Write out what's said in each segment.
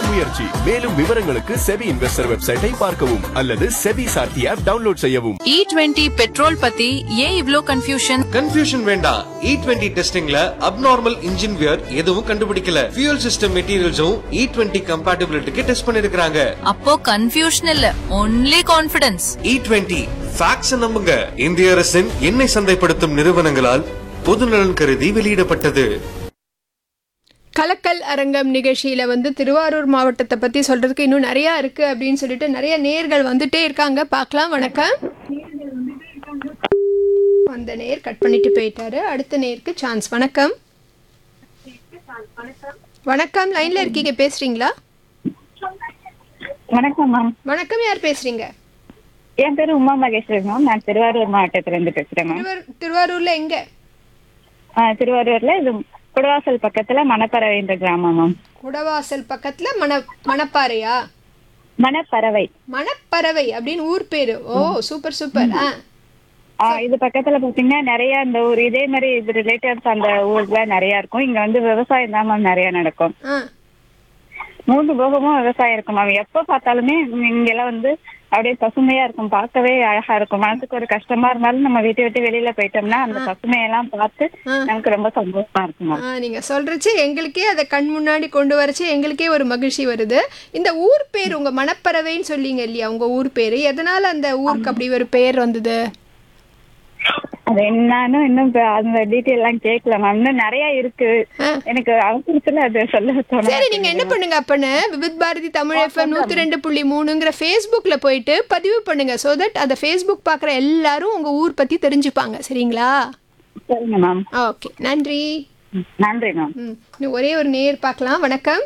முயற்சி மேலும் விவரங்களுக்கு செபி இன்வெஸ்டர் வெப்சைட்டை பார்க்கவும் அல்லது செபி சார்த்தி ஆப் டவுன்லோட் செய்யவும் இ டுவெண்ட்டி பெட்ரோல் பத்தி ஏன் இவ்ளோ கன்ஃபியூஷன் கன்ஃபியூஷன் வேண்டாம் இ டுவெண்ட்டி டெஸ்டிங்ல அப்நார்மல் இன்ஜின் வியர் எதுவும் கண்டுபிடிக்கல ஃபியூல் சிஸ்டம் மெட்டீரியல்ஸும் இ டுவெண்ட்டி கம்பேட்டபிலிட்டிக்கு டெஸ்ட் பண்ணிருக்காங்க அப்போ கன்ஃபியூஷன் இல்ல only confidence E twenty facts நம்புங்க இந்திய அரசின் எண்ணெய் சந்தைப்படுத்தும் நிறுவனங்களால் பொதுநலன் கருதி வெளியிடப்பட்டது கலக்கல் அரங்கம் நிகழ்ச்சியில வந்து திருவாரூர் மாவட்டத்தை பத்தி சொல்றதுக்கு இன்னும் நிறைய இருக்கு அப்படின்னு சொல்லிட்டு நிறைய நேர்கள் வந்துட்டே இருக்காங்க பார்க்கலாம் வணக்கம் அந்த நேர் கட் பண்ணிட்டு போயிட்டாரு அடுத்த நேருக்கு சான்ஸ் வணக்கம் வணக்கம் லைன்ல இருக்கீங்க பேசுறீங்களா வணக்கம் மேம் வணக்கம் யார் பேசுறீங்க என் பேரு உமா மகேஸ்வரி மேம் நான் திருவாரூர் மாவட்டத்துல இருந்து பேசுறேன் மேம் திருவாரூர் திருவாரூர்ல எங்க ஆ, திருவாரூர்ல இது குடவாசல் பக்கத்துல மணப்பறவைன்ற கிராமம் மேம் குடவாசல் பக்கத்துல மண மணப்பாறையா மணப்பறவை மணப்பறவை அப்படின்னு ஊர் பேரு ஓ சூப்பர் சூப்பர் ஆ ஆ, இது பக்கத்துல பாத்தீங்கன்னா நிறைய இந்த ஊர் இதே மாதிரி இது ரிலேட்டட்ஸ் அந்த ஊர்ல நிறைய இருக்கும் இங்க வந்து விவசாயம் தான் மேம் நிறைய நடக்கும் ஆ மூன்று போகமும் விவசாயம் இருக்கும் மேம் எப்ப பார்த்தாலுமே இங்கெல்லாம் வந்து அப்படியே பசுமையா இருக்கும் பார்க்கவே அழகா இருக்கும் மனசுக்கு ஒரு கஷ்டமா இருந்தாலும் நம்ம வீட்டை விட்டு வெளியில போயிட்டோம்னா அந்த பசுமையெல்லாம் பார்த்து நமக்கு ரொம்ப சந்தோஷமா இருக்கும் மேம் ஆ, நீங்க சொல்றச்சு எங்களுக்கே அதை கண் முன்னாடி கொண்டு வரச்சு எங்களுக்கே ஒரு மகிழ்ச்சி வருது இந்த ஊர் பேர் உங்க மணப்பறவைன்னு சொல்லீங்க இல்லையா உங்க ஊர் பேரு எதனால அந்த ஊருக்கு அப்படி ஒரு பேர் வந்தது அது என்னன்னு இன்னும் இப்ப அந்த டீட்டெயில் எல்லாம் கேட்கல மேம் இன்னும் நிறைய இருக்கு எனக்கு அவசரத்துல அது சொல்ல தோணும் சரி நீங்க என்ன பண்ணுங்க அப்பன்னு விவித் பாரதி தமிழ் எஃப்எம் நூத்தி ரெண்டு புள்ளி மூணுங்கிற ஃபேஸ்புக்ல போயிட்டு பதிவு பண்ணுங்க சோ தட் அந்த ஃபேஸ்புக் பாக்குற எல்லாரும் உங்க ஊர் பத்தி தெரிஞ்சுப்பாங்க சரிங்களா சரிங்க மேம் ஓகே நன்றி நன்றி மேம் ம் இன்னும் ஒரே ஒரு நேர் பார்க்கலாம் வணக்கம்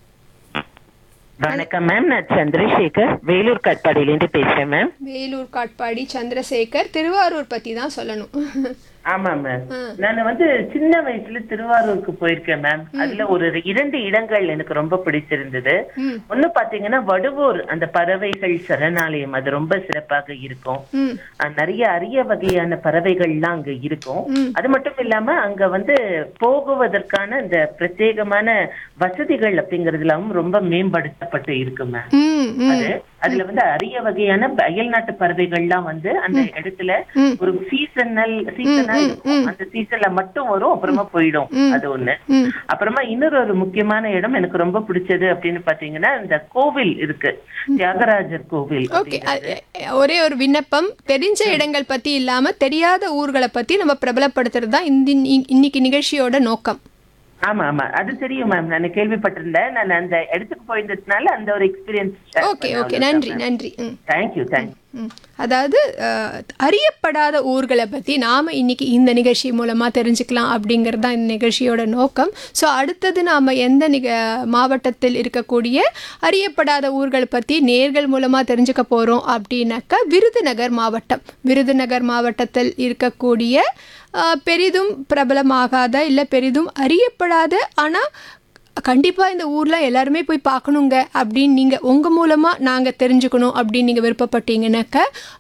வணக்கம் மேம் நான் சந்திரசேகர் வேலூர் காட்பாடியிலேருந்து பேசுறேன் மேம் வேலூர் காட்பாடி சந்திரசேகர் திருவாரூர் பத்தி தான் சொல்லணும் ஆமா மேம் நான் வந்து சின்ன வயசுல திருவாரூருக்கு போயிருக்கேன் மேம் அதுல ஒரு இரண்டு இடங்கள் எனக்கு ரொம்ப பிடிச்சிருந்தது ஒண்ணு பாத்தீங்கன்னா வடுவூர் அந்த பறவைகள் சரணாலயம் அது ரொம்ப சிறப்பாக இருக்கும் ம் அஹ் நிறைய அரிய வகையான பறவைகள்லாம் அங்க இருக்கும் அது மட்டும் இல்லாம அங்க வந்து போகுவதற்கான இந்த பிரத்யேகமான வசதிகள் அப்படிங்கறதுலாம் ரொம்ப மேம்படுத்தப்பட்டு இருக்கு மேம் ம் ம் அது அதுல வந்து அரிய வகையான அயல் நாட்டு பறவைகள்லாம் வந்து அந்த இடத்துல ஒரு சீசனல் சீசனா இருக்கும் அந்த சீசன்ல மட்டும் வரும் அப்புறமா போயிடும் அது ஒண்ணு அப்புறமா இன்னொரு ஒரு முக்கியமான இடம் எனக்கு ரொம்ப பிடிச்சது அப்படின்னு பாத்தீங்கன்னா இந்த கோவில் இருக்கு தியாகராஜர் கோவில் ஓகே ஒரே ஒரு விண்ணப்பம் தெரிஞ்ச இடங்கள் பத்தி இல்லாம தெரியாத ஊர்களை பத்தி நம்ம பிரபலப்படுத்துறது தான் இந்த இன்னைக்கு நிகழ்ச்சியோட நோக்கம் ஆமா ஆமா அது தெரியும் மேம் நான் கேள்விப்பட்டிருந்தேன் நான் அந்த இடத்துக்கு போயிருந்ததுனால அந்த ஒரு எக்ஸ்பீரியன்ஸ் ஓகே ஓகே நன்றி நன்றி ம் தேங்க்யூ தேங்க்யூ ம். அதாவது அஹ், அறியப்படாத ஊர்களை பற்றி நாம் இன்னைக்கு இந்த நிகழ்ச்சி மூலமாக தெரிஞ்சுக்கலாம் அப்படிங்கிறது தான் இந்த நிகழ்ச்சியோட நோக்கம் ஸோ அடுத்தது நாம் எந்த நிக மாவட்டத்தில் இருக்கக்கூடிய அறியப்படாத ஊர்களை பற்றி நேர்கள் மூலமாக தெரிஞ்சுக்க போகிறோம் அப்படின்னாக்கா விருதுநகர் மாவட்டம் விருதுநகர் மாவட்டத்தில் இருக்கக்கூடிய அஹ், பெரிதும் பிரபலமாகாத இல்லை பெரிதும் அறியப்படாத ஆனால் கண்டிப்பாக இந்த ஊரில் எல்லாருமே போய் பார்க்கணுங்க அப்படின்னு நீங்கள் உங்கள் மூலமாக நாங்கள் தெரிஞ்சுக்கணும் அப்படின்னு நீங்கள் விருப்பப்பட்டீங்கன்னாக்க